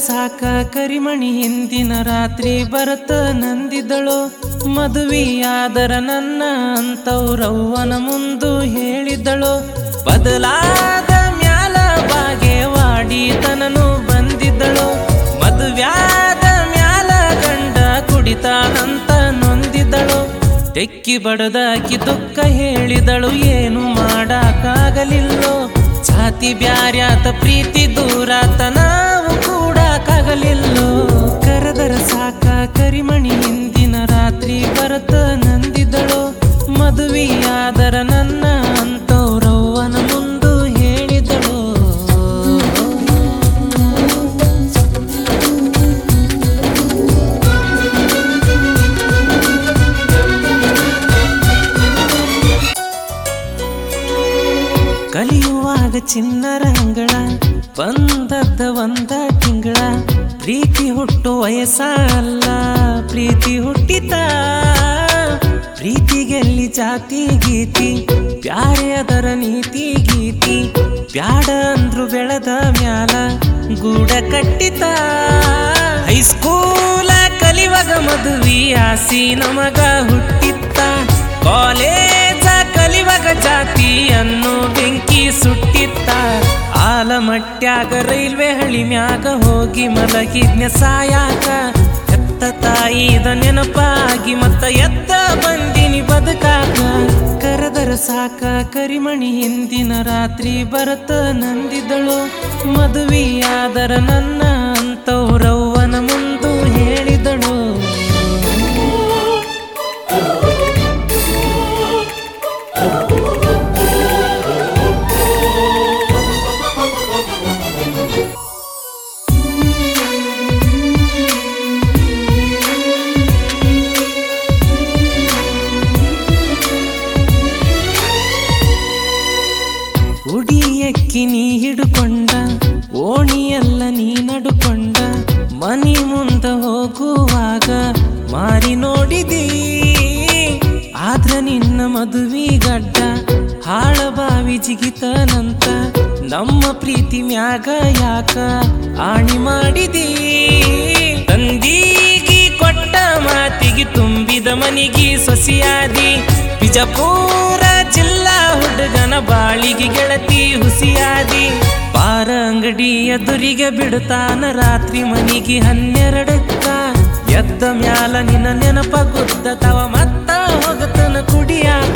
ಸಾಕ ಕರಿಮಣಿ ಹಿಂದಿನ ರಾತ್ರಿ ಬರತ ನಂದಿದಳು ಮದುವೆಯಾದರ ನನ್ನ ಅಂತವ್ರವ್ವನ ಮುಂದು ಹೇಳಿದಳು ಬದಲಾದ ಮ್ಯಾಲ ಬಾಗೇವಾಡಿ ತನನು ಬಂದಿದ್ದಳು ಮದುವ್ಯಾದ ಮ್ಯಾಲ ಗಂಡ ಕುಡಿತಾನಂತ ನೊಂದಿದ್ದಳು ತೆಕ್ಕಿ ಬಡದಾಕಿ ದುಃಖ ಹೇಳಿದಳು ಏನು ಮಾಡಕ್ಕಾಗಲಿಲ್ಲೋ ಛಾತಿ ಬ್ಯಾರ್ಯಾತ ಪ್ರೀತಿ ದೂರಾತ ನಾವು ಕೂಡಕ್ಕಾಗಲಿಲ್ಲೋ ಕರೆದರ ಸಾಕ ಕರಿಮಣಿ ಹಿಂದಿನ ರಾತ್ರಿ ಬರತ ನಂದಿದಳು ಮದುವೆಯಾದರ ನನ್ನ ಅಂತವ್ರವ್ವನ ಮುಂದು ಹೇಳಿದಳು ಕಲಿಯುವಾಗ ಚಿನ್ನರ ಅಂಗಳ ಬಂದದ್ದ ಒಂದ ತಿಂಗಳ ಪ್ರೀತಿ ಹುಟ್ಟು ವಯಸ್ಸ ಅಲ್ಲ ಪ್ರೀತಿ ಹುಟ್ಟಿತ ಪ್ರೀತಿಗೆಲ್ಲಿ ಜಾತಿ ಗೀತಿ ಬ್ಯಾರೆ ಅದರ ನೀತಿ ಗೀತಿ ಬ್ಯಾಡ ಅಂದ್ರು ಬೆಳೆದ ಮ್ಯಾಲ ಗೂಡ ಕಟ್ಟಿತ ಹೈಸ್ಕೂಲ ಕಲಿವಾಗ ಮದುವೆ ಆಸಿ ನಮಗ ಹುಟ್ಟಿತ್ತ ಕಾಲೇಜ ಕಲಿವಾಗ ಜಾತಿಯನ್ನು ಬೆಂಕಿ ಸುಟ್ಟಿತ್ತ ಆಲಮಟ್ಯಾಗ ರೈಲ್ವೆ ಹಳಿ ಮ್ಯಾಗ ಹೋಗಿ ಮಲಗಿದ್ನ ಸಾಯಾಕ ಎತ್ತ ತಾಯಿದ ನೆನಪಾಗಿ ಮತ್ತ ಎತ್ತ ಬಂದಿನಿ ಬದುಕಾಕ ಕರೆದರ ಸಾಕ ಕರಿಮಣಿ ಹಿಂದಿನ ರಾತ್ರಿ ಬರತ ನಂದಿದಳು ಮದುವೆಯಾದರ ನನ್ನ ಅಂತವ್ರವ್ವನ ಮುಂದು ಹೇಳಿದಳು ಉಡಿಯಕ್ಕಿ ನೀ ಹಿಡುಕೊಂಡ ಓಣಿಯಲ್ಲ ನೀ ನಡುಕೊಂಡ ಮನಿ ಮುಂದ ಹೋಗುವಾಗ ಮಾರಿ ನೋಡಿದಿ ಆದ್ರ ನಿನ್ನ ಮದುವೆ ಗಡ್ಡ ಹಾಳಬಾವಿ ಜಿಗಿತನಂತ ನಮ್ಮ ಪ್ರೀತಿ ಮ್ಯಾಗ ಯಾಕ ಆಣಿ ಮಾಡಿದಿ ತಂದೀಗಿ ಕೊಟ್ಟ ಮಾತಿಗೆ ತುಂಬಿದ ಮನಿಗಿ ಸೊಸಿಯಾದಿ ಬಿಜಪುರ ಜಿಲ್ಲಾ ಹುಡುಗನ ಬಾಳಿಗೆ ಗೆಳತಿ ಹುಸಿಯಾದಿ ಪಾರ ಅಂಗಡಿ ಎದುರಿಗೆ ಬಿಡುತ್ತಾನ ರಾತ್ರಿ ಮನಿಗೆ ಹನ್ನೆರಡಕ್ಕ ಎದ್ದ ಮ್ಯಾಲ ನಿನ್ನ ನೆನಪ ಗುದ್ದತವ ಮತ್ತ ಹೋಗತನ ಕುಡಿಯಾಕ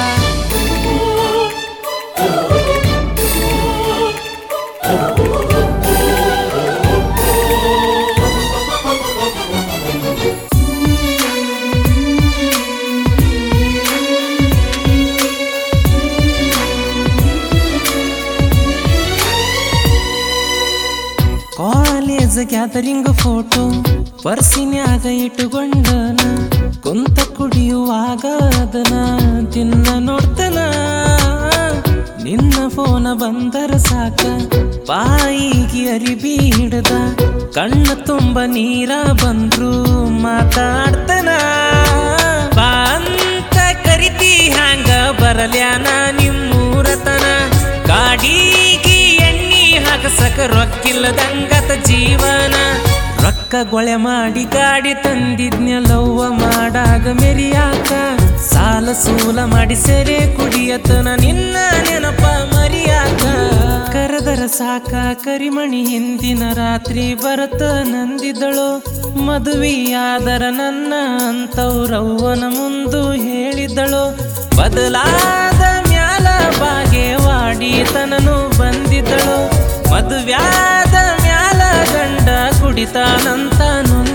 ಕಾಲೇಜ್ ಗ್ಯಾದರಿಂಗ್ ಫೋಟೋ ಪರ್ಸಿನ್ಯಾಗ ಇಟ್ಟುಕೊಂಡನ ಕುಂತ ಕುಡಿಯುವಾಗ ಅದನ ದಿನ ನೋಡ್ತನ ನಿನ್ನ ಫೋನ ಬಂದರ ಸಾಕ ಬಾಯಿಗೆ ಅರಿಬಿ ಹಿಡ್ದ ಕಣ್ಣ ತುಂಬ ನೀರ ಬಂದ್ರು ಮಾತಾಡ್ತನ ಬಾ ಅಂತ ಕರಿತಿ ಹ್ಯಾಂಗ ಬರಲ್ಯಾನ ನಿಮ್ಮೂರತನ ಗಾಡಿಗೆ ಎಣ್ಣಿ ಹಾಕಸಕ ರೊಕ್ಕಿಲ್ಲದಂಗತ ಜೀವನ ರೊಕ್ಕ ಗೊಳೆ ಮಾಡಿ ಗಾಡಿ ತಂದಿದ್ನೆಲ್ಲವ್ವ ಮಾಡಾಗ ಮೆರಿಯಾಕ ಸಾಲ ಸೂಲ ಮಾಡಿ ಸೆರೆ ಕುಡಿಯತನ ನಿನ್ನ ನೆನಪ ಮರಿಯಾಕ ಕರೆದರ ಸಾಕ ಕರಿಮಣಿ ಹಿಂದಿನ ರಾತ್ರಿ ಬರತ ನಂದಿದಳು ಮದುವೆಯಾದರ ನನ್ನ ಅಂತವ್ರವ್ವನ ಮುಂದು ಹೇಳಿದಳು ಬದಲಾದ ಮ್ಯಾಲ ಬಾಗೇವಾಡಿ ತನನು ಬಂದಿದ್ದಳು ಮದುವ್ಯಾದ ಮ್ಯಾಲ ಗಂಡ ಕುಡಿತಾನಂತ ನೊಂದ